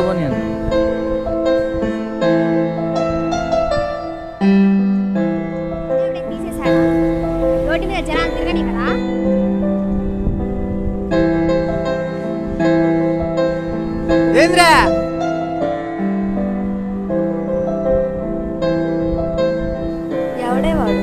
పోనీ అన్న దేవుడే తీసేశాడా రోడ్డు మీద జనాలు తిరగని కదా ఏంద్రా ఎవడే వాడు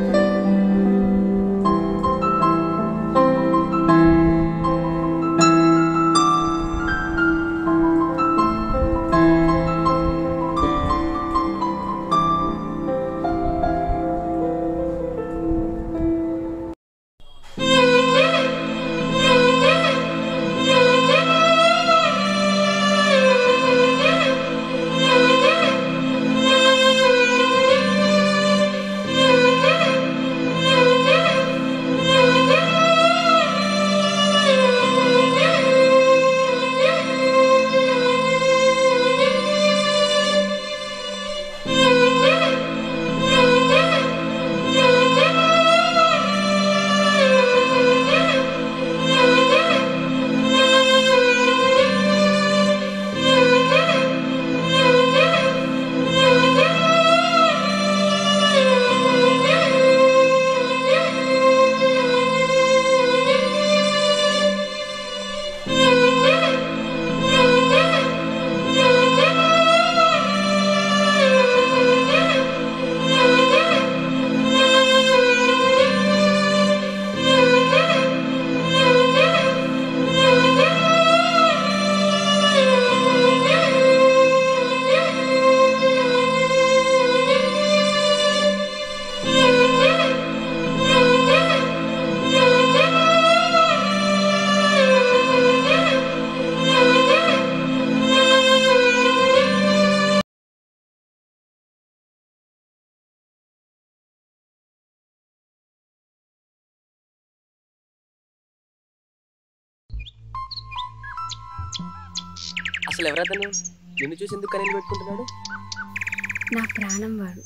అసలు ఎవరతను నిన్ను చూసి ఎందుకు కనీళ్ళు పెట్టుకుంటున్నాడు నా ప్రాణం వాడు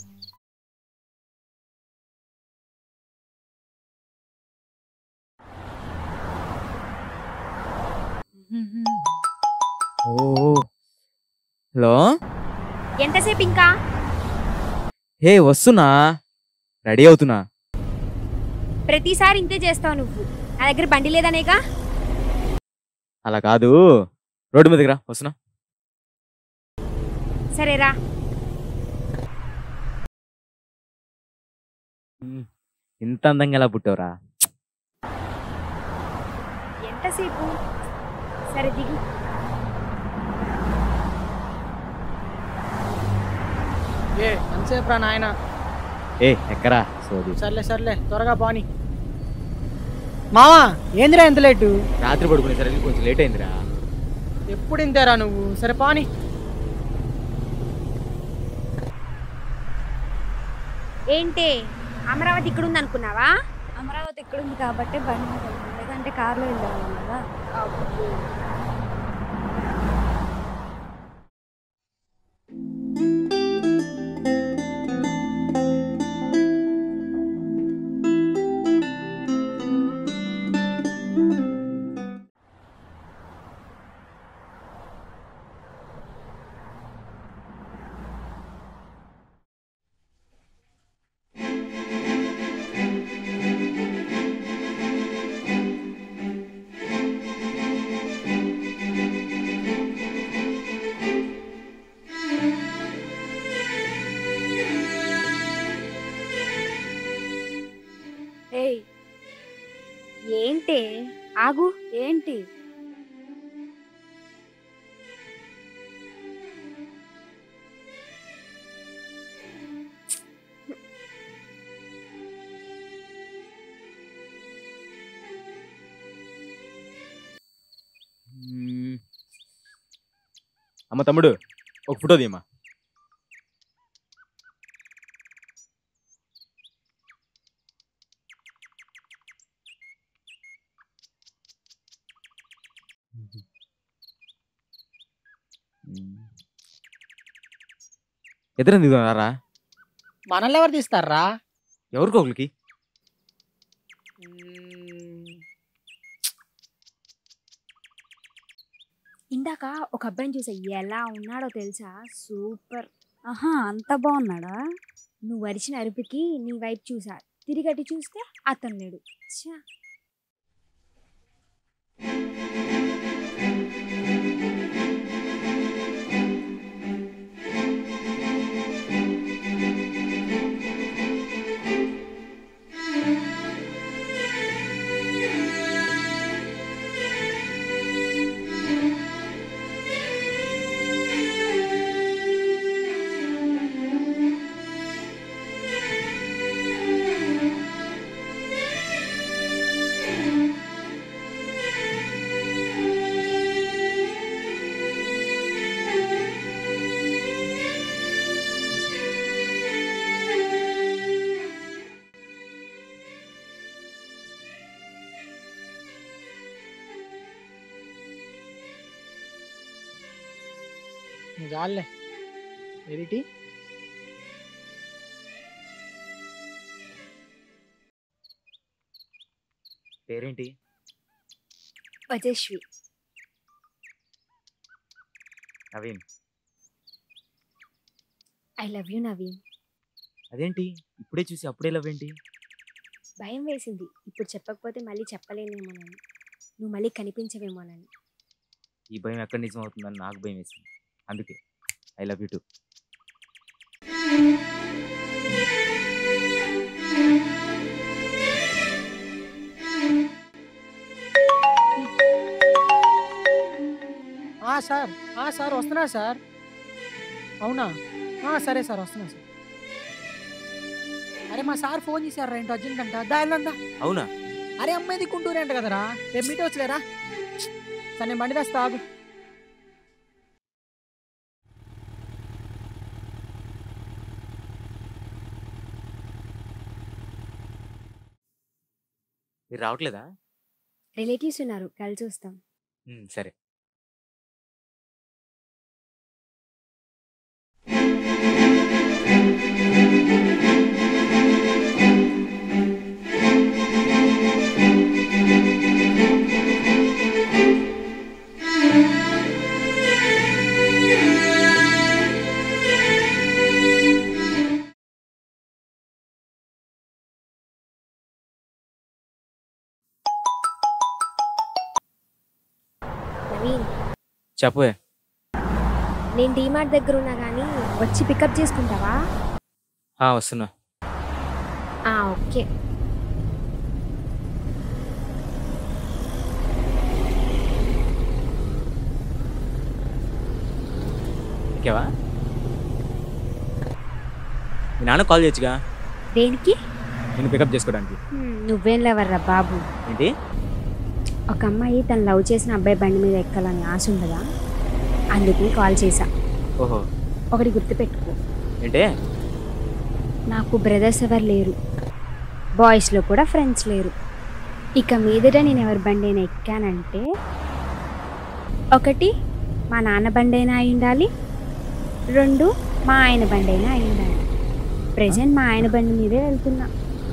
ఓ హలో ఎంతసేపు ఇంకా హే వస్తున్నా రెడీ అవుతున్నా ప్రతిసారి ఇంతే చేస్తావు నువ్వు నా దగ్గర బండి లేదనేగా అలా కాదు రోడ్డు మీదకి రా వస్తున్నా సరేరా ఇంత అందంగా ఎలా పుట్టావురా ఎంతసేపు సరే దిగు ఏ ఎంతసేపు రా నాయన ఏ ఎక్కరా సోది సర్లే సర్లే త్వరగా పోని మావా ఏందిరా ఎంత లేటు రాత్రి పడుకునేసరికి కొంచెం లేట్ అయిందిరా ఎప్పుడు ఇంతేరా నువ్వు సరే పాని ఏంటి అమరావతి ఇక్కడ ఉంది అనుకున్నావా అమరావతి ఎక్కడుంది కాబట్టి బండి మీద వెళ్తాం. లేదంటే కార్లో వెళ్ళేవాళ్ళం కదా ఏయ్ ఏంటి ఆగు ఏంటి మ్మ్. అమ్మ తమ్ముడు ఒక ఫోటో తీయమ్మా ఇద్దరం దిగుతారా మనల్ని ఎవరు తీస్తారా ఎవరికి ఒకరికి ఇందాక ఒక అబ్బాయిని చూసా ఎలా ఉన్నాడో తెలుసా సూపర్ ఆహా అంత బాగున్నాడా నువ్వు అరిచిన అరుపుకి నీ వైపు చూసా తిరిగటి చూస్తే అతను లేడు ఛా నువ్వు చాలులే ఎడిటి పేరేంటి Vajaswi Naveen I love you Naveen అదేంటి ఇప్పుడే చూసి అప్పుడే లవ్ ఏంటి భయం వేసింది ఇప్పుడు చెప్పకపోతే మళ్ళీ చెప్పలేనేమోనని నువ్వు మళ్ళీ కనిపించవేమోనని ఈ భయం ఎక్కడ నిజం అవుతుందని నాకు భయం వేసింది అందుకే ఐ లవ్ యూ టూ ఆ సార్ ఆ సార్ వస్తున్నా సార్ అవునా ఆ, సరే సార్ వస్తున్నా సార్ అరే మా సార్ ఫోన్ చేశారు ఏంటో అర్జెంట్ అంట దా వెళ్ళందా అవునా అరే అమ్మాయిది గుంటూరు అంట కదరా రేపు మీట్ వచ్చలేరా సరే నేను బండి తెస్తా ఆగు మీరు రావట్లేదా రిలేటివ్స్ ఉన్నారు కలిసి వస్తాం ఉమ్, సరే నవీన్ చెప్పే నేను డీమార్ట్ దగ్గర ఉన్నా కానీ వచ్చి పికప్ చేసుకుంటావా ఆ, వస్తున్నా ఆ, ఓకే ఓకేవా మీ నాన్న కాల్ చేయొచ్చుగా దేనికి నేను పికప్ చేసుకోవడానికి హ్మ్, నువ్వేం లేవర్రా బాబు ఏంటి ఒక అమ్మాయి తను లవ్ చేసిన అబ్బాయి బండి మీద ఎక్కాలని ఆశ ఉండదా అందుకే కాల్ చేశా ఓహో ఒకటి గుర్తుపెట్టుకో ఏంటే నాకు బ్రదర్స్ ఎవరు లేరు బాయ్స్లో కూడా ఫ్రెండ్స్ లేరు ఇక మీదట నేను ఎవరి బండి అయినా ఎక్కానంటే ఒకటి మా నాన్న బండి అయినా అయి ఉండాలి రెండు మా ఆయన బండి అయినా అయి ఉండాలి ప్రజెంట్ మా ఆయన బండి మీదే వెళ్తున్నా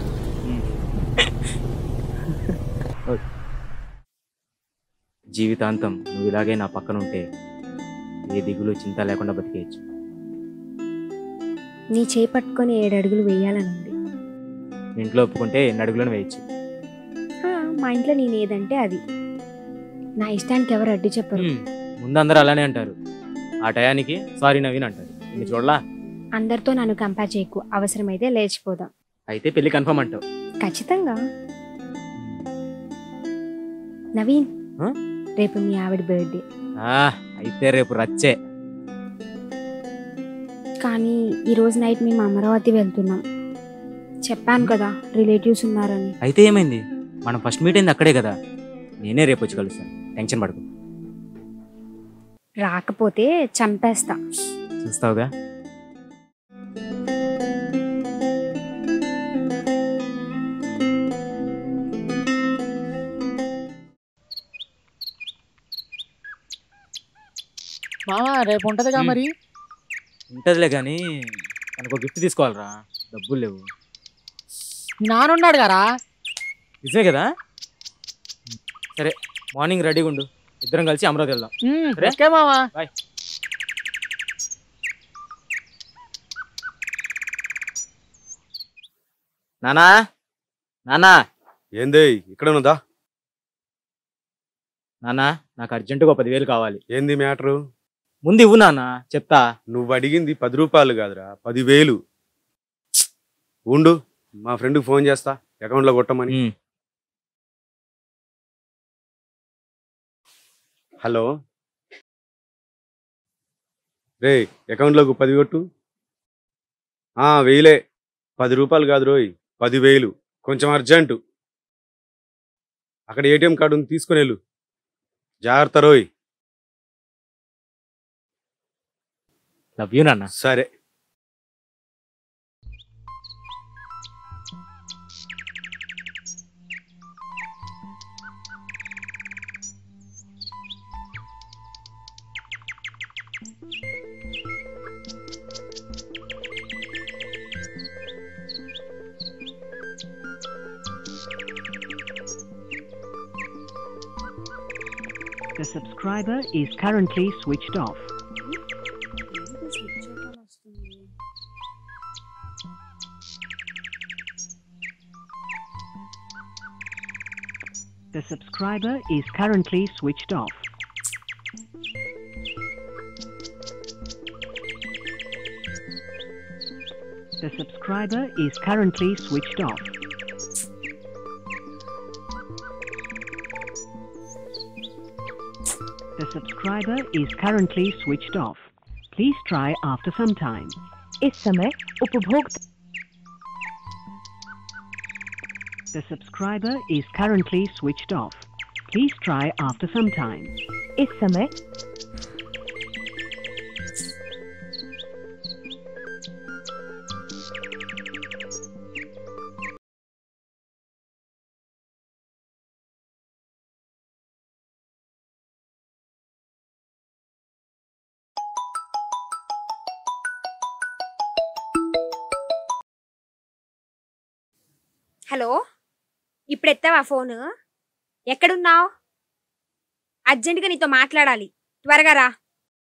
జీవితాంతం నువ్వు ఇలాగే నా పక్కన ఉంటే ఏ దిగులు చింత లేకుండా బతికేయచ్చు నీ చేయి పట్టుకొని ఏడు అడుగులు వేయాలని ఉంది ఇంట్లో ఒప్పుకుంటే ఎన్ని అడుగులను వేయచ్చు ఆ, మా ఇంట్లో నేను ఏదంటే అది నా ఇష్టానికి ఎవరు అడ్డు చెప్పరు హ్మ్, ముందు అందరూ అలానే అంటారు ఆ టయానికి సారీ నవీన్ అంటారు నిన్ను చూడలా అందరితో నన్ను కంపేర్ చేయకు అవసరమైతే లేచిపోదాం అయితే పెళ్లి కన్ఫర్మ్ అంటావు ఖచ్చితంగా నవీన్ ఆ? రేపు మీ ఆవిడ బర్త్డే ఆ, అయితే రేపు రచ్చే కానీ ఈరోజు నైట్ మేము అమరావతి వెళ్తున్నాం చెప్పాను కదా రిలేటివ్స్ ఉన్నారని అయితే ఏమైంది మనం ఫస్ట్ మీట్ అయింది అక్కడే కదా నేనే రేపు వచ్చి కలుస్తాను టెన్షన్ పడకు రాకపోతే చంపేస్తా చూస్తావుగా మామా రేపు ఉంటదిగా మ్. మరి ఉంటదిలే కానీ తనకు గిఫ్ట్ తీసుకోవాలరా డబ్బులు లేవు మీ నాన్న ఉన్నాడు కదా నిజమే కదా సరే మార్నింగ్ రెడీగా ఉండు ఇద్దరం కలిసి అమరావతి వెళ్దాం మ్మ్, రే. ఓకే మావా బాయ్ నానా నానా ఏంది ఇక్కడ ఉన్నదా నానా నాకు అర్జెంటుగా ఒక పదివేలు కావాలి ఏంది మ్యాటరు ముందు ఇవ్వు నాన్న చెప్తా నువ్వు అడిగింది పది రూపాయలు కాదురా పదివేలు ఉండు మా ఫ్రెండ్కి ఫోన్ చేస్తా అకౌంట్లో కొట్టమని ఉమ్. హలో రే అకౌంట్లోకి పది కొట్టు ఆ, వెయ్యిలే పది రూపాయలు కాదు రోయ్ పదివేలు కొంచెం అర్జెంటు అక్కడ ఏటీఎం కార్డు ఉంది తీసుకుని వెళ్ళు జాగ్రత్త రోయ్ లవ్ యూ నాన్న సరే The subscriber is currently switched off. The subscriber is currently switched off. The subscriber is currently switched off. The subscriber is currently switched off. Please try after some time. इस समय उपभोक्ता The subscriber is currently switched off. Please try after some time. इस समय hello ఇప్పుడు ఎత్తావా phone ఎక్కడున్నావు అర్జెంటుగా నీతో మాట్లాడాలి త్వరగా రా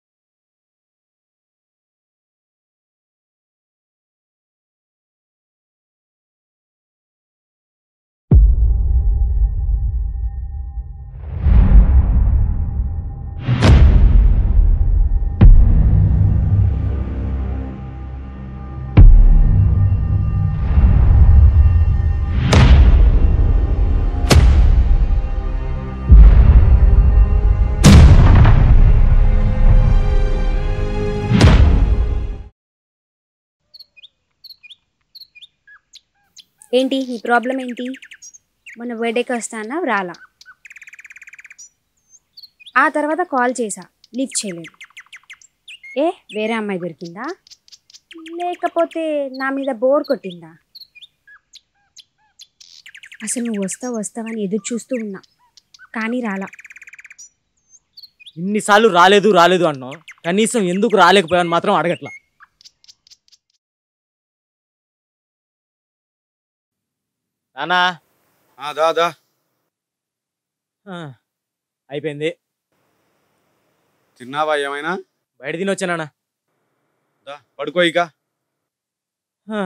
ఏంటి నీ ప్రాబ్లం ఏంటి మొన్న బర్త్డేకి వస్తానా రాలా ఆ తర్వాత కాల్ చేసా లిఫ్ట్ చేయలేదు ఏ వేరే అమ్మాయి దొరికిందా లేకపోతే నా మీద బోర్ కొట్టిందా అసలు నువ్వు వస్తావు వస్తావని ఎదురు చూస్తూ ఉన్నా కానీ రాలా ఇన్నిసార్లు రాలేదు రాలేదు అన్నావు కనీసం ఎందుకు రాలేకపోయాను మాత్రం అడగట్లా నానా ఆ, దా దా ఆ, అయిపోయింది తిన్నావా ఏమైనా బయట తిని వచ్చా నాన్న దా పడుకో ఇక ఆ,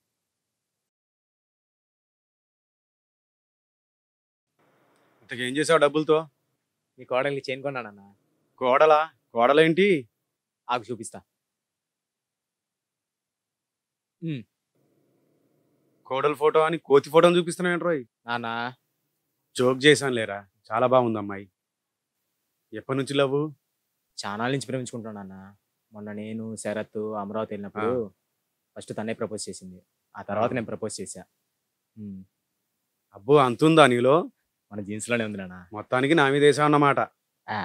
ఇంతకేం చేసావు డబ్బులతో మీ కోడలికి చైన్ కొన్నానన్న కోడలా కోడలేంటి ఆకు చూపిస్తా కోడల ఫోటో అని కోతి ఫోటోని చూపిస్తున్నావు రోయ్ నానా జోక్ చేశాను లేరా చాలా బాగుంది అమ్మాయి ఎప్పటి నుంచి లవ్ చాలా నుంచి ప్రేమించుకుంటున్నాన్న మొన్న నేను శరత్ అమరావతి వెళ్ళినప్పుడు ఫస్ట్ తనే ప్రపోజ్ చేసింది ఆ తర్వాత నేను ప్రపోజ్ చేశా ఉమ్, అబ్బో అంతుందా నీలో మన జీన్స్ లోనే ఉంది నాన్న మొత్తానికి నా మీద వేసావు అన్నమాట ఆ,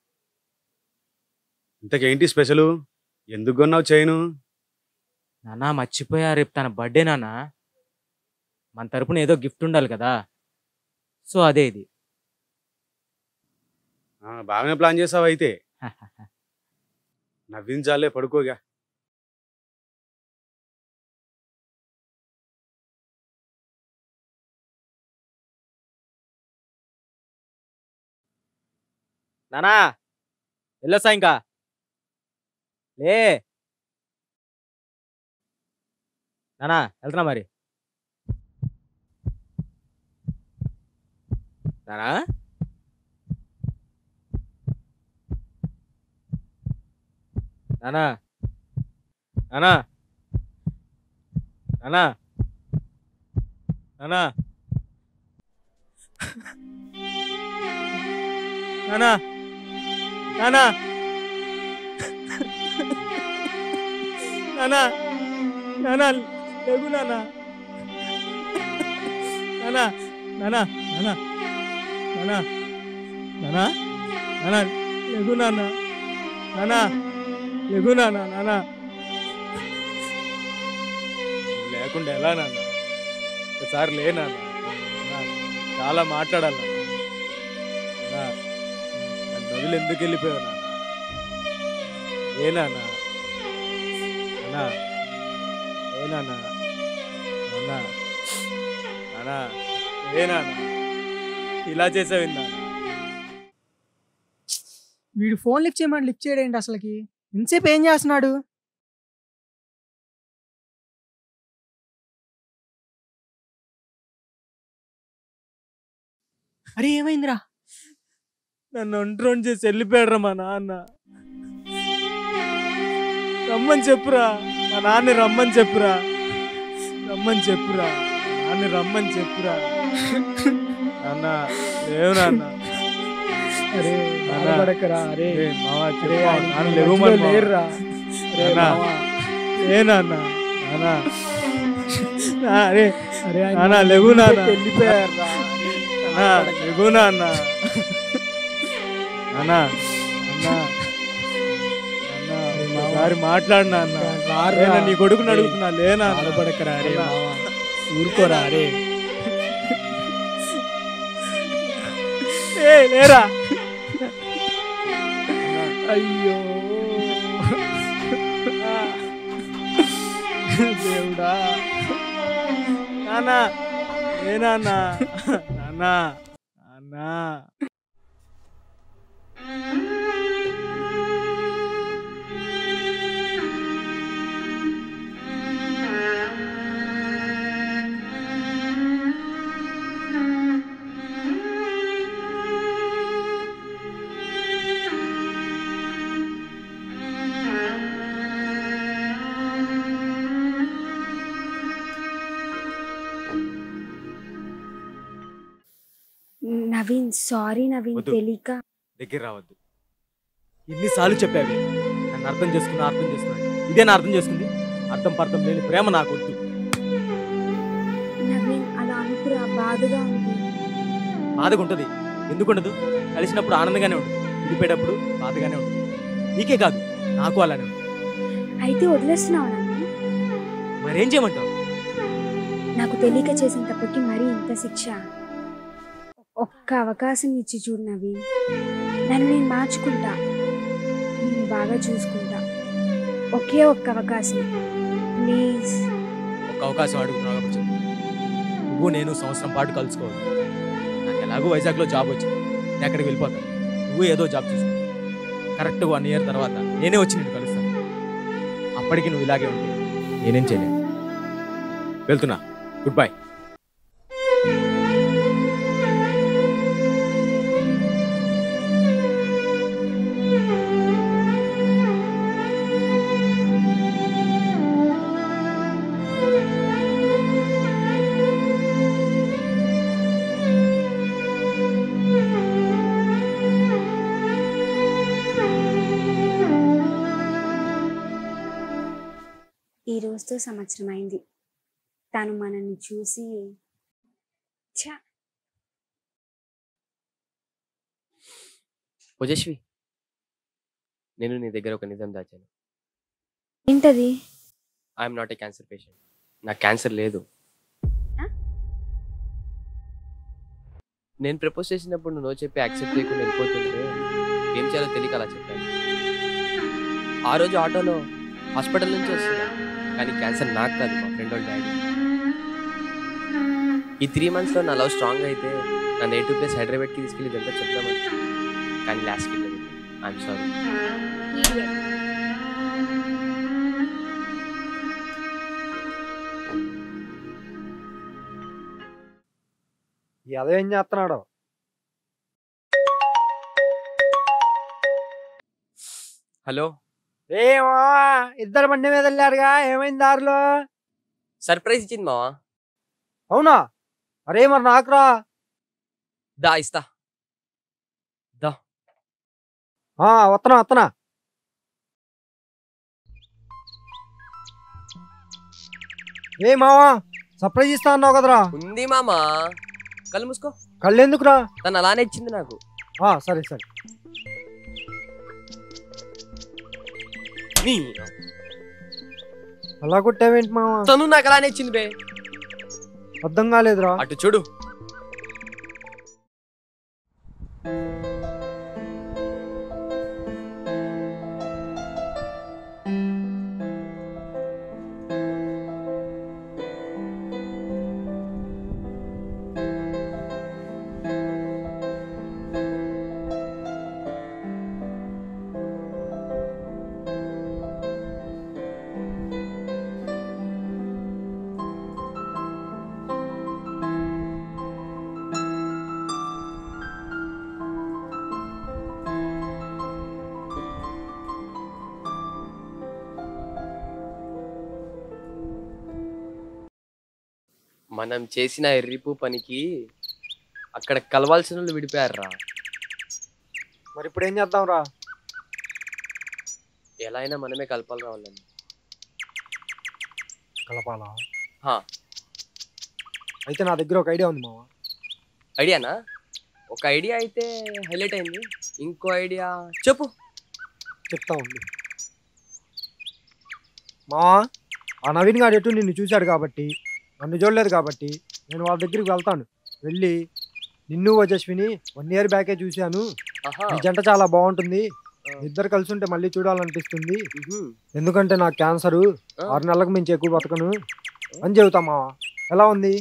ఇంతకేంటి స్పెషల్ ఎందుకు కొన్నావు చైను నాన్న మర్చిపోయా రేపు తన బర్త్డే నాన్న మన తరపున ఏదో గిఫ్ట్ ఉండాలి కదా సో అదే ఇది ఆ, బాగానే ప్లాన్ చేసావు అయితే నవ్వించాలే పడుకోగా నానా వెళ్ళొస్తా ఇంకా లే నానా వెళ్తున్నా మరి నానా నానా నానా నానా నానా నానా నానా నానా నానా లేగు నానా నానా నానా నానా నానా నానా నానా లేగు నానా నానా లేగు నానా నానా లేకుండా ఎలా నాన్న ఒకసారి లే నాన్న నాన్న, చాలా మాట్లాడాలి నాన్న నాన్న, నన్ను వదిలి ఎందుకు వెళ్ళిపోయావు నాన్న ఏ నాన్న నాన్న ఏ నాన్న నాన్న నాన్న ఏ నాన్న ఇలా చేసావు నాన్న వీడు ఫోన్ లిఫ్ట్ చేయమని లిఫ్ట్ చేయడేంటి అసలుకి ఇంతసేపు ఏం చేస్తున్నాడు అరే ఏమైందిరా నన్ను ఒంటరి చేసి వెళ్ళిపోయాడురా మా నాన్న రమ్మని చెప్పురా మా నాన్న రమ్మని చెప్పురా రమ్మని చెప్పురా మా నాన్న రమ్మని చెప్పురా నాన్న లేవు నాన్న అరే నాన్న. బాధపడకురా, అరే ఏ మావా అరే, చెప్పు, ఆయన నాన్న ఈ లేవు మధ్యలో లేరురా. అరే నాన్న. మావా, ఏ నాన్న నాన్న నా, అరే అరే ఆయన నాన్న లేవు నాన్న వెళ్ళిపోయారురా. నాన్న లేవు నాన్న నాన్న నాన్న నాన్న ఒకసారి మాట్లాడు నాన్న రారురా. లేనా, నీ కొడుకుని అడుగుతున్నా లేనా బాధపడకరా అరే నాన్న. మావా. ఊరుకోరా అరే ఏ లేరా అయ్యో దేవుడా నాన్న ఏ నాన్న నాన్న నాన్న నవీన్ సారీ నవీన్ వద్దు. తెలియక దగ్గర రావద్దు ఎన్నిసార్లు చెప్పావే నన్ను అర్థం చేసుకున్నా అర్థం చేసుకున్నా ఇదే నా అర్థం చేసుకుంది అర్థం పర్థం లేని ప్రేమ నాకు వద్దు నవీన్ అలా అనుకురా బాధగా ఉంది బాధగా ఉంటుంది ఎందుకుండదు కలిసినప్పుడు ఆనందంగానే ఉంటుంది విడిపోయేటప్పుడు బాధగానే ఉంటుంది నీకే కాదు నాకు అలానే ఉంటుంది అయితే వదిలేస్తున్నావు నన్ను మరేం చేయమంటావు నాకు తెలియక చేసిన తప్పకి మరీ ఇంత శిక్ష ఒక్క అవకాశం ఇచ్చి చూడు నవీన్ నన్ను నేను మార్చుకుంటా నేను బాగా చూసుకుంటా ఒకే ఒక్క అవకాశం ప్లీజ్ ఒక అవకాశం అడుగుతున్నావు కాబట్టి చెప్పు. నువ్వు నేను సంవత్సరం పాటు కలుసుకోవాలి నాకు ఎలాగో వైజాగ్లో జాబ్ వచ్చింది నేను అక్కడికి వెళ్ళిపోతాను నువ్వు ఏదో జాబ్ చూసుకో కరెక్ట్గా వన్ ఇయర్ తర్వాత నేనే వచ్చి నేను కలుస్తాను అప్పటికి నువ్వు ఇలాగే ఉంటే నేనేం చేయలేను వెళ్తున్నా గుడ్ బై ఈ రోజుతో సంవత్సరం అయింది తను మనల్ని చూసి ఛ ఓజస్వి నేను నీ దగ్గర ఒక నిజం దాచాను ఏంటది I'm not a cancer patient నాకు క్యాన్సర్ లేదు ఆ? నేను ప్రపోజ్ చేసినప్పుడు నువ్వు నో చెప్పి యాక్సెప్ట్ చేయకుండా వెళ్ళిపోతుంటే ఏం చేయాలో తెలియక అలా చెప్పాను ఆ రోజు ఆటోలో హాస్పిటల్ నుంచి వస్తున్నా కానీ క్యాన్సర్ నాకు కాదు మా ఫ్రెండ్ వాళ్ళ డాడీ ఈ త్రీ మంత్స్లో నా లవ్ స్ట్రాంగ్ అయితే నా నేటివ్ ప్లేస్ హైదరాబాద్కి తీసుకెళ్ళి ఇదంతా చెప్దామని కానీ లాస్ట్కి ఇట్లా ఐఎమ్ సారీ Idiot. అదేం చేస్తున్నాడు హలో ఏమో ఇద్దరు బండి మీద వెళ్ళారుగా ఏమైంది దారిలో సర్ప్రైజ్ ఇచ్చింది మావా అవునా అరే మరి నాకురా దా ఇస్తా ఆ, వత్తనా వత్తనా ఏ మావా సర్ప్రైజ్ ఇస్తా అన్నావు కదరా ఉంది మామా కళ్ళు మూసుకో కళ్ళు ఎందుకురా తను అలానే ఇచ్చింది నాకు ఆ, సరే సరే నీ అలా కొట్టావేంటి మావా తను నాకు అలానే ఇచ్చింది బే అర్థం కాలేదురా అటు చూడు మనం చేసిన ఎర్రిపు పనికి అక్కడ కలవాల్సిన వాళ్ళు విడిపోయారురా మరి ఇప్పుడు ఏం చేద్దాం రా ఎలా అయినా మనమే కలపాలి రావాలని కలపాలా హా. అయితే నా దగ్గర ఒక ఐడియా ఉంది మావా ఐడియానా ఒక ఐడియా అయితే హైలైట్ అయింది ఇంకో ఐడియా చెప్పు చెప్తా ఉంది మావా ఆ నవీన్ గారు ఎటు నిన్ను చూశాడు కాబట్టి నన్ను చూడలేదు కాబట్టి నేను వాళ్ళ దగ్గరికి వెళ్తాను వెళ్ళి నిన్ను ఓజస్విని వన్ ఇయర్ బ్యాకే చూశాను ఆహా ఈ జంట చాలా బాగుంటుంది ఇద్దరు కలిసి ఉంటే మళ్ళీ చూడాలనిపిస్తుంది మ్హూ. ఎందుకంటే నాకు క్యాన్సర్ ఆ. ఆరు నెలలకు మించి ఎక్కువ బతకను అని చెబుతా మావా ఎలా ఉంది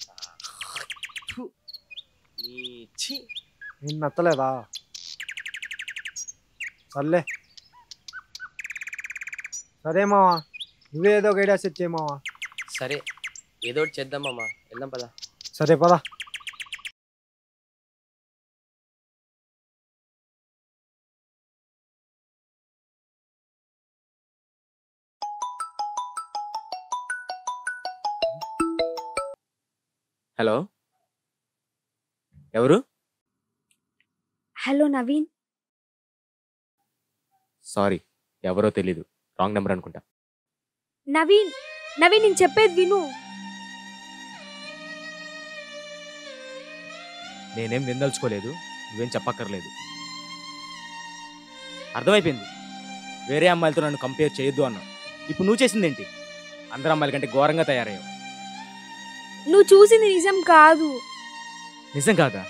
నీ ఛీ. నేను నచ్చలేదా సర్లే సరే మావా నువ్వే ఏదో ఒక ఐడియా సెట్ చేయి మావా సరే ఏదో ఒకటి చేద్దాం మామ వెళ్దాం పదా సరే పదా హలో ఎవరు హలో నవీన్ సారీ ఎవరో తెలీదు రాంగ్ నెంబర్ అనుకుంటా నవీన్ నవీన్ నేను చెప్పేది విను నేనేం విందల్చుకోలేదు నువ్వేం చెప్పక్కర్లేదు అర్థమైపోయింది వేరే అమ్మాయిలతో నన్ను కంపేర్ చేయొద్దు అన్నావు ఇప్పుడు నువ్వు చేసిందేంటి అందరు అమ్మాయిల కంటే ఘోరంగా తయారయ్యావు నువ్వు చూసింది నిజం కాదు నిజం కాదా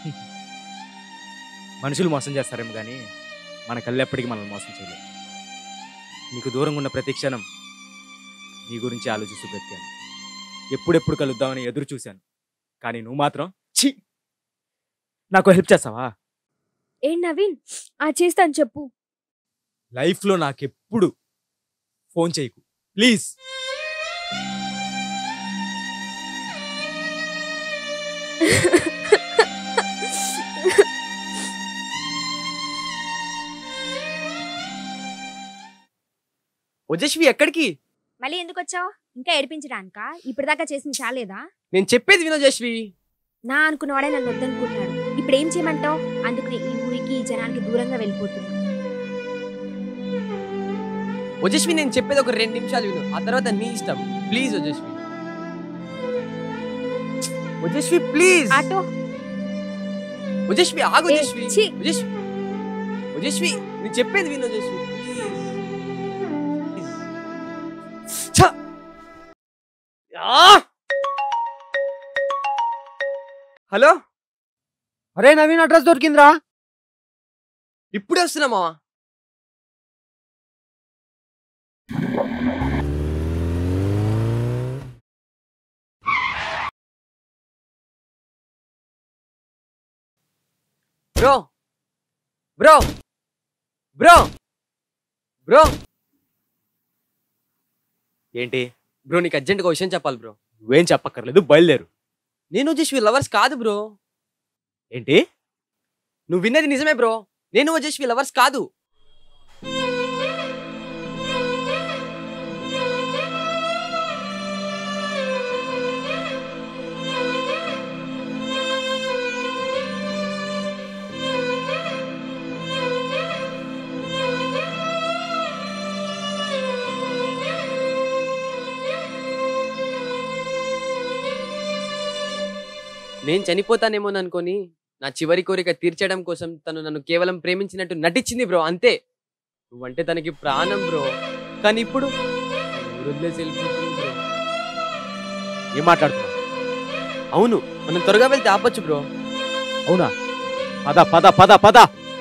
మనుషులు మోసం చేస్తారేమో కానీ మన కళ్ళు ఎప్పటికీ మనల్ని మోసం చేయలేదు నీకు దూరంగా ఉన్న ప్రతి క్షణం నీ గురించి ఆలోచిస్తూ బ్రతికాను ఎప్పుడెప్పుడు కలుద్దామని ఎదురు చూశాను కానీ నువ్వు మాత్రం ఛీ నాకు హెల్ప్ చేస్తావా ఏ నవీన్ ఆ చేస్తాను చెప్పు లైఫ్లో నాకెప్పుడు ఫోన్ చేయకు ప్లీజ్ ఓజస్వి ఎక్కడికి మళ్ళీ ఎందుకు వచ్చావు ఇంకా ఏడిపించడానికా ఇప్పటిదాకా చేసింది చాలేదా నేను చెప్పేది వినో జస్వి నా అనుకున్నవాడే నన్ను వద్దనుకుంటున్నాడు ఇప్పుడు ఏం చేయమంటావు అందుకని ఈ ఊరికి ఈ జనానికి దూరంగా వెళ్ళిపోతున్నా ఓజస్వి నేను చెప్పేది ఒక రెండు నిమిషాలు విను ఆ తర్వాత నీ ఇష్టం please Ojaswi Ojaswi please auto Ojaswi ఆగు ఏ, ఓజస్వి ఛీ. ఓజస్వి ఓజస్వి నేను చెప్పేది విను ఓజస్వి ఛ! ఆ! హలో అరే నవీన్ అడ్రస్ దొరికిందిరా ఇప్పుడే వస్తున్నా మావా బ్రో బ్రో బ్రో బ్రో ఏంటి బ్రో నీకు అర్జెంట్గా విషయం చెప్పాలి బ్రో నువ్వేం చెప్పక్కర్లేదు బయలుదేరు నేను జస్ట్ లవర్స్ కాదు బ్రో ఏంటి నువ్వు విన్నది నిజమే బ్రో నేను జస్ట్ లవర్స్ కాదు నేను చనిపోతానేమోననుకొని నా చివరి కోరిక తీర్చడం కోసం తను నన్ను కేవలం ప్రేమించినట్టు నటించింది బ్రో అంతే నువ్వంటే తనకి ప్రాణం బ్రో కానీ ఇప్పుడు ఊరు వదిలేసి వెళ్ళిపోతుంది బ్రో ఏం మాట్లాడుతున్నావు అవును మనం త్వరగా వెళ్తే ఆపొచ్చు బ్రో అవునా పద పద పద పద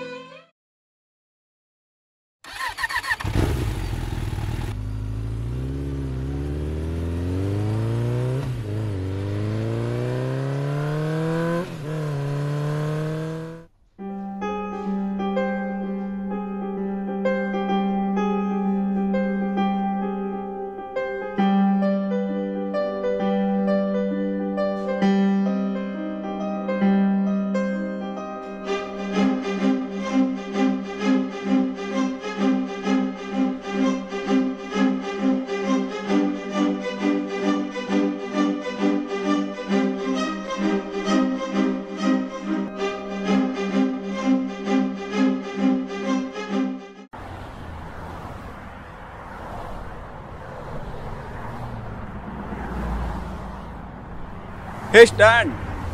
హే స్టాండ్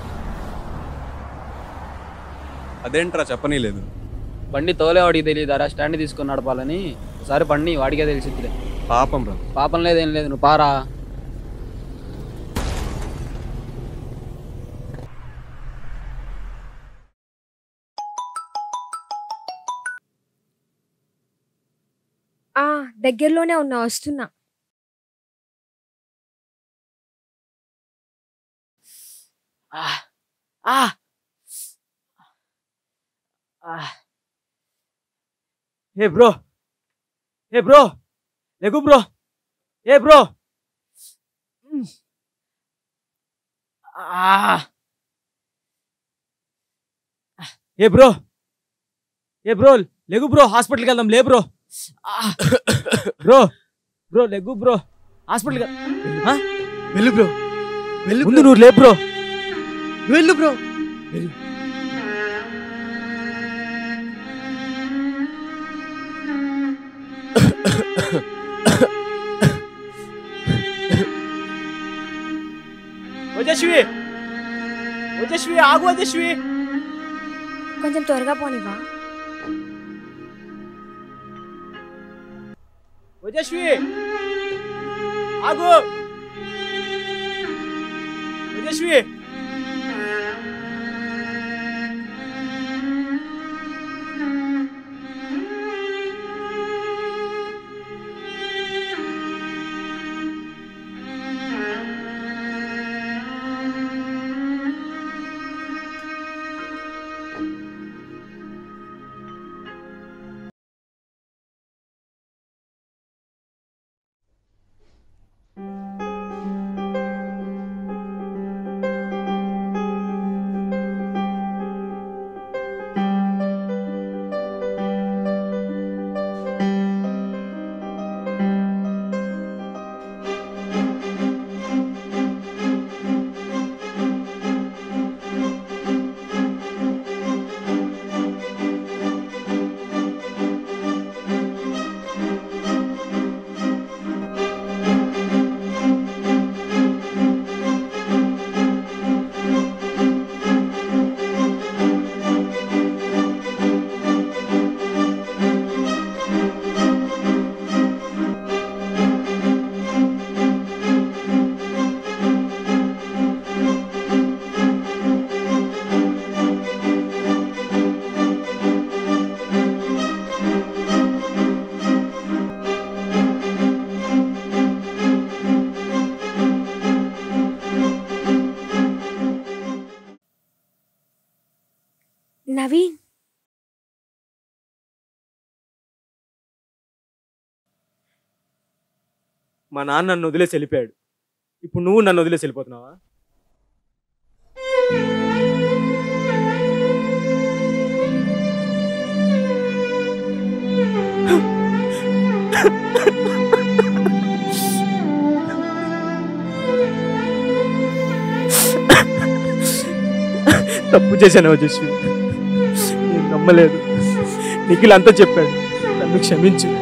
అదేంట్రా చెప్పనీలేదు బండి తోలేవాడికి తెలియదారా స్టాండ్ తీసుకొని నడపాలని ఒకసారి బండి వాడికే తెలిసిద్దిలే పాపం రా పాపం లేదేం లేదు నువ్వు పారా ఆ దగ్గరలోనే ఉన్నా వస్తున్నా ఏ బ్రో ఏ బ్రో లెగు బ్రో ఏ బ్రో ఏ బ్రో ఏ బ్రో లెగు బ్రో హాస్పిటల్కి వెళ్దాం లే బ్రో బ్రో బ్రో లెగు బ్రో హాస్పిటల్కి వెళ్ళు బ్రో వెళ్ళు ముందు నువ్వు లే బ్రో వెళ్ళు బ్రో ఓజస్వి ఓజస్వి ఆగు ఓజస్వి కొంచెం త్వరగా పోనివా ఓజస్వి ఆగు ఓజస్వి నవీన్ మా నాన్న నన్ను వదిలేసి వెళ్ళిపోయాడు ఇప్పుడు నువ్వు నన్ను వదిలేసి వెళ్ళిపోతున్నావా తప్పు చేశాను వజస్వి నేను నమ్మలేదు నిఖిల్ అంతా చెప్పాడు నన్ను క్షమించు